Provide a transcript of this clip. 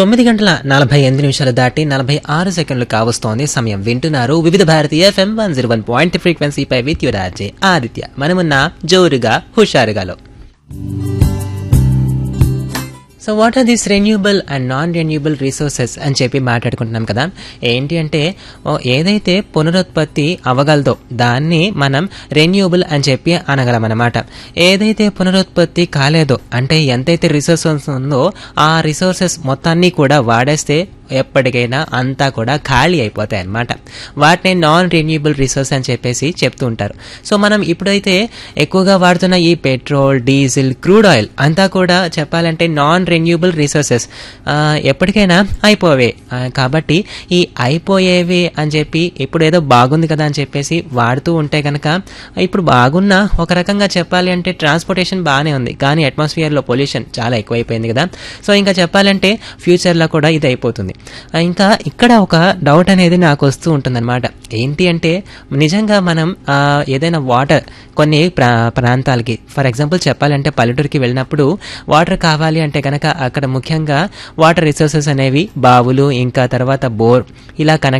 తొమ్మిది గంటల నలభై ఎనిమిది నిమిషాలు దాటి నలభై ఆరు సెకండ్లు కావస్తోంది సమయం వింటున్నారు Vividh Bharati FM one zero one point ఫ్రీక్వెన్సీపై విత్ యువరాజే ఆదిత్య మనమున్న జోరుగా హుషారుగాలో so what are these renewable and non renewable resources అని చెప్పి మాట్లాడుకుంటున్నాం కదా ఏంటి అంటే ఓ ఏదైతే పునరుత్పత్తి అవ్వగలదో దాన్ని మనం రెన్యూబుల్ అని చెప్పి అనగలం అనమాట ఏదైతే పునరుత్పత్తి కాలేదో అంటే ఎంతైతే రిసోర్సెస్ ఉందో ఆ రిసోర్సెస్ మొత్తాన్ని కూడా వాడేస్తే ఎప్పటికైనా అంతా కూడా ఖాళీ అయిపోతాయి అన్నమాట వాటిని నాన్ రెన్యూబుల్ రిసోర్స్ అని చెప్పేసి చెప్తూ ఉంటారు సో మనం ఇప్పుడైతే ఎక్కువగా వాడుతున్న ఈ పెట్రోల్ డీజిల్ క్రూడ్ ఆయిల్ అంతా కూడా చెప్పాలంటే నాన్ రెన్యూబుల్ రిసోర్సెస్ ఎప్పటికైనా అయిపోవే ఆ, కాబట్టి ఈ అయిపోయేవి అని చెప్పి ఇప్పుడు ఏదో బాగుంది కదా అని చెప్పేసి వాడుతూ ఉంటే కనుక ఇప్పుడు బాగున్నా ఒక రకంగా చెప్పాలి అంటే ట్రాన్స్పోర్టేషన్ బాగానే ఉంది కానీ అట్మాస్ఫియర్లో పొల్యూషన్ చాలా ఎక్కువైపోయింది కదా సో ఇంకా చెప్పాలంటే ఫ్యూచర్లో కూడా ఇది అయిపోతుంది ఆ, ఇంకా ఇక్కడ ఒక డౌట్ అనేది నాకు వస్తూ ఉంటుందన్నమాట ఏంటి అంటే నిజంగా మనం ఆ, ఏదైనా వాటర్ కొన్ని ప్రా ప్రాంతాలకి ఫర్ ఎగ్జాంపుల్ చెప్పాలంటే పల్లెటూరుకి వెళ్ళినప్పుడు వాటర్ కావాలి అంటే కనుక అక్కడ ముఖ్యంగా వాటర్ రిసోర్సెస్ అనేవి బావులు ఇంకా తర్వాత బోర్ ఇలా కనెక్ట్